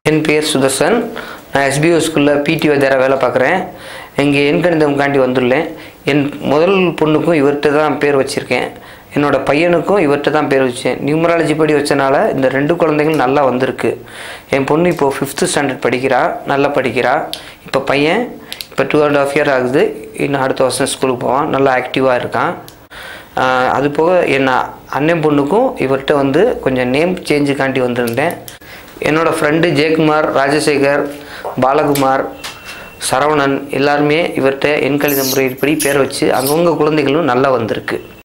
என் பேர் சுதர்சன் நான் எஸ்பிஓ ஸ்கூலில் பிடி வாத்தியாராக வேலை பார்க்குறேன் இங்கே எண்கணிதம்காண்டி வந்துள்ளேன் என் முதல் பொண்ணுக்கும் இவர்கிட்ட தான் பேர் வச்சுருக்கேன் என்னோட பையனுக்கும் இவர்கிட்ட தான் பேர் வச்சேன் நியூமராலஜி படி வச்சனால இந்த ரெண்டு குழந்தைகள் நல்லா வந்திருக்கு என் பொண்ணு இப்போது ஃபிஃப்த்து ஸ்டாண்டர்ட் படிக்கிறா நல்லா படிக்கிறா இப்போ பையன் இப்போ டூ அண்ட் ஆஃப் இயர் ஆகுது இன்னும் அடுத்த வருஷம் ஸ்கூலுக்கு போவான் நல்லா ஆக்டிவாக இருக்கான் ஆஹ் அது போக என் அண்ணன் பொண்ணுக்கும் இவர்கிட்ட வந்து கொஞ்சம் நேம் சேஞ்சுக்காண்டி வந்திருந்தேன் என்னோடய ஃப்ரெண்டு ஜெயக்குமார் ராஜசேகர் பாலகுமார் சரவணன் எல்லாருமே இவர்கிட்ட எண்கணித முறைப்படி பேர் வச்சு அவங்கவுங்க குழந்தைகளும் நல்லா வந்திருக்கு